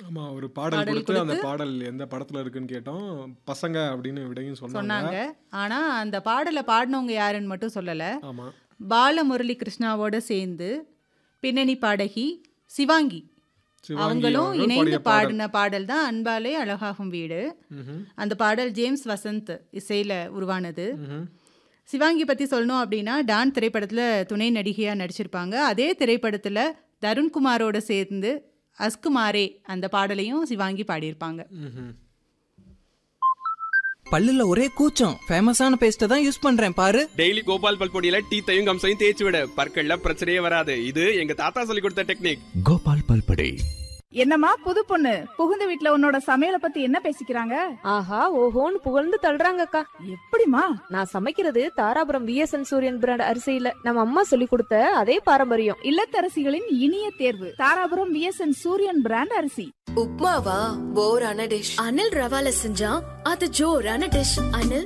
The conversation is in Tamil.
ஆமா ஒரு பாடல் பாடல் கொடுத்து அந்த கொடுத்து- பாடல் எந்த படத்துல இருக்குன்னு கேட்டோம் பசங்க அப்படின்னு விடையும் சொன்னாங்க சொன்னாங்க ஆனா அந்த பாடலை பாடினவங்க யாருன்னு மட்டும் சொல்லல ஆமா பாலமுரளி கிருஷ்ணாவோட சேர்ந்து பின்னணி பாடகி சிவாங்கி சிவாங்கி அவங்களும் அவர்கள் இணைந்து பாடிய பாடல். பாடின பாடல் தான் அன்பாலே அழகாகும் வீடு ம்ஹும். அந்த பாடல் ஜேம்ஸ் வசந்த் இசையில உருவானது ம்ஹும். சிவாங்கி பத்தி சொல்லணும் அப்படின்னா டான் திரைப்படத்துல துணை நடிகையா நடிச்சிருப்பாங்க அதே திரைப்படத்துல தருண்குமாரோட சேர்ந்து அஸ்குமாரே அந்த பாடலையும் சிவாங்கி பாடியிருப்பாங்க ம்ஹும். பல்லுல ஒரே கூச்சம் ஃபேமஸான பேஸ்ட்டை தான் யூஸ் பண்றேன் பாரு டெய்லி கோபால் பல்பொடியில டீத்தையும் கம்சையும் தேய்ச்சி விட பற்கள்ல பிரச்சனையே வராது இது எங்க தாத்தா சொல்லி கொடுத்த டெக்னிக் கோபால் பல்படை என்னம்மா புது பொண்ணு புகுந்த வீட்ல உன்னோட சமையல பத்தி என்ன பேசிக்கிறாங்க ஆஹா ஓஹோன்னு புகழ்ந்து தள்ளுறாங்கக்கா எப்படிமா நான் சமைக்கிறது தாராபுரம் விஎஸ்என் சூரியன் பிராண்ட் அரிசியில நம்ம அம்மா சொல்லி கொடுத்த அதே பாரம்பரியம் இல்லத்தரசிகளின் இனிய தேர்வு தாராபுரம் விஎஸ்என் சூரியன் பிராண்ட் அரிசி உப்மாவா போரான டிஷ் அனில் ரவால செஞ்சா அது ஜோரான டிஷ் அனில்